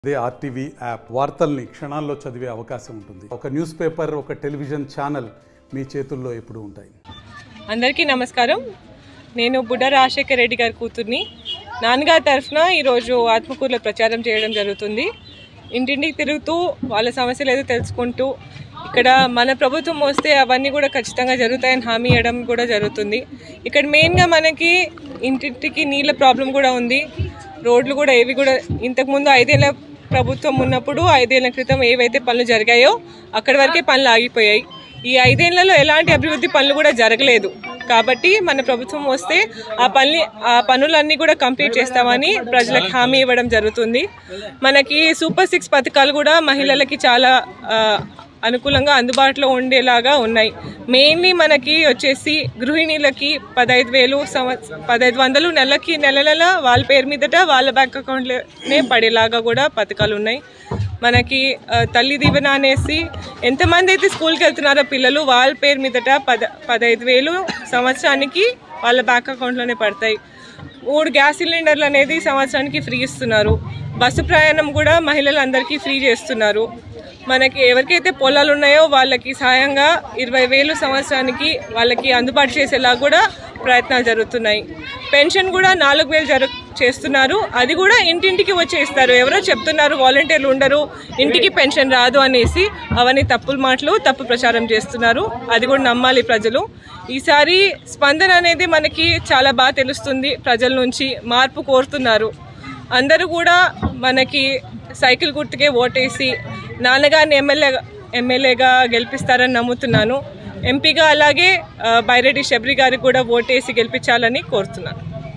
అదే RTV app వార్తల్ని క్షణాల్లో చదివే అవకాశం ఉంటుంది ఒక న్యూస్ పేపర్ ఒక టెలివిజన్ ఛానల్ మీ చేతుల్లో ఎప్పుడూ ఉంటాయి అందరికీ నమస్కారం నేను బుడ్డ రాజశేఖర్ రెడ్డి గారి కూతుర్ని నాన్నగారి తరఫున ఈరోజు ఆత్మకూరులో ప్రచారం చేయడం జరుగుతుంది ఇంటింటికి తిరుగుతూ వాళ్ళ సమస్యలు ఏదో తెలుసుకుంటూ ఇక్కడ మన ప్రభుత్వం వస్తే అవన్నీ కూడా ఖచ్చితంగా జరుగుతాయని హామీ ఇవ్వడం కూడా జరుగుతుంది ఇక్కడ మెయిన్గా మనకి ఇంటింటికి నీళ్ళ ప్రాబ్లం కూడా ఉంది రోడ్లు కూడా ఏవి కూడా ఇంతకుముందు ఐదేళ్ల ప్రభుత్వం ఉన్నప్పుడు ఐదేళ్ల క్రితం ఏవైతే పనులు జరిగాయో అక్కడి వరకే పనులు ఆగిపోయాయి ఈ ఐదేళ్లలో ఎలాంటి అభివృద్ధి పనులు కూడా జరగలేదు కాబట్టి మన ప్రభుత్వం వస్తే ఆ పని ఆ పనులన్నీ కూడా కంప్లీట్ చేస్తామని ప్రజలకు హామీ ఇవ్వడం జరుగుతుంది మనకి సూపర్ సిక్స్ పథకాలు కూడా మహిళలకి చాలా ఆ, అనుకూలంగా అందుబాటులో ఉండేలాగా ఉన్నాయి మెయిన్లీ మనకి వచ్చేసి గృహిణీలకి పదహైదు వేలు సంవత్స పదహైదు వందలు నెలకి నెల నెల వాళ్ళ పేరు మీదట వాళ్ళ బ్యాంక్ అకౌంట్లోనే పడేలాగా కూడా పథకాలు ఉన్నాయి మనకి ఆ, తల్లి దీవెన అనేసి ఎంతమంది అయితే స్కూల్కి వెళ్తున్నారో పిల్లలు వాళ్ళ పేరు మీదట పద పదహైదు వేలు సంవత్సరానికి వాళ్ళ బ్యాంక్ అకౌంట్లోనే పడతాయి మూడు గ్యాస్ సిలిండర్లు అనేది సంవత్సరానికి ఫ్రీ ఇస్తున్నారు బస్సు ప్రయాణం కూడా మహిళలందరికీ ఫ్రీ చేస్తున్నారు మనకి ఎవరికైతే పొలాలు ఉన్నాయో వాళ్ళకి సాయంగా ఇరవై వేలు సంవత్సరానికి వాళ్ళకి అందుబాటు చేసేలా కూడా ప్రయత్నాలు జరుగుతున్నాయి పెన్షన్ కూడా నాలుగు వేలు జరు చేస్తున్నారు అది కూడా ఇంటింటికి వచ్చి ఇస్తారు ఎవరో చెప్తున్నారు వాలంటీర్లు ఉండరు ఇంటికి పెన్షన్ రాదు అనేసి అవన్నీ తప్పుల మాటలు తప్పు ప్రచారం చేస్తున్నారు అది కూడా నమ్మాలి ప్రజలు ఈసారి స్పందన అనేది మనకి చాలా బాగా తెలుస్తుంది ప్రజల నుంచి మార్పు కోరుతున్నారు అందరూ కూడా మనకి సైకిల్ గుర్తుకే ఓటేసి నాన్నగారిని ఎమ్మెల్యే ఎమ్మెల్యేగా గెలిపిస్తారని నమ్ముతున్నాను ఎంపీగా అలాగే ఆ, బైరెడ్డి శబరి గారికి కూడా ఓటేసి గెలిపించాలని కోరుతున్నాను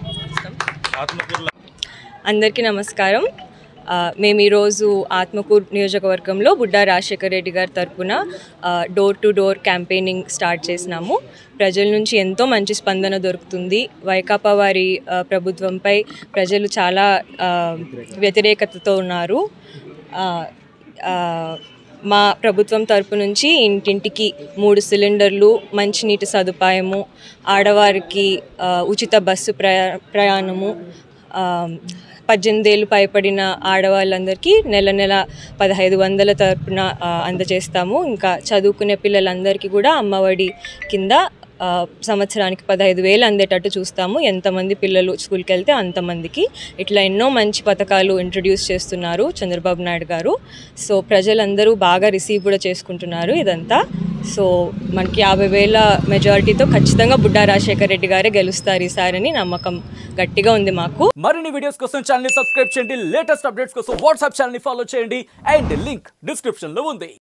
అందరికీ నమస్కారం ఆ, మేము ఈరోజు ఆత్మకూరు నియోజకవర్గంలో బుడ్డా రాజశేఖర్ రెడ్డి గారి తరపున door to door campaigning start చేసినాము ప్రజల నుంచి ఎంతో మంచి స్పందన దొరుకుతుంది వైకాపా వారి ఆ, ప్రభుత్వంపై ప్రజలు చాలా ఆ, వ్యతిరేకతతో ఉన్నారు ఆ, ఆ, మా ప్రభుత్వం తరపు నుంచి ఇంటింటికి మూడు సిలిండర్లు మంచినీటి సదుపాయము ఆడవారికి ఆ, ఉచిత బస్సు ప్రయా ప్రయాణము ఆ, పద్దెనిమిది ఏళ్ళు పైపడిన ఆడవాళ్ళందరికీ నెల నెల పదహైదు వందల తరపున ఆ, అందజేస్తాము ఇంకా చదువుకునే పిల్లలందరికీ కూడా అమ్మఒడి కింద ఆ, సంవత్సరానికి పదహైదు వేలు అందేటట్టు చూస్తాము ఎంతమంది పిల్లలు స్కూల్కి వెళ్తే అంతమందికి ఇట్లా ఎన్నో మంచి పథకాలు ఇంట్రడ్యూస్ చేస్తున్నారు చంద్రబాబు నాయుడు గారు సో ప్రజలందరూ బాగా రిసీవ్ కూడా చేసుకుంటున్నారు ఇదంతా సో మనకి యాభై వేల మెజారిటీతో ఖచ్చితంగా బుడ్డా రాజశేఖర్ రెడ్డి గారే గెలుస్తారు ఈసారని నమ్మకం గట్టిగా ఉంది మాకు మరిన్ని వీడియోస్ కోసం ఛానల్ ని సబ్స్క్రైబ్ చేయండి లేటెస్ట్ అప్డేట్స్ కోసం వాట్సాప్ ఛానల్ ని ఫాలో చేయండి అండ్ లింక్ డిస్క్రిప్షన్ లో ఉంది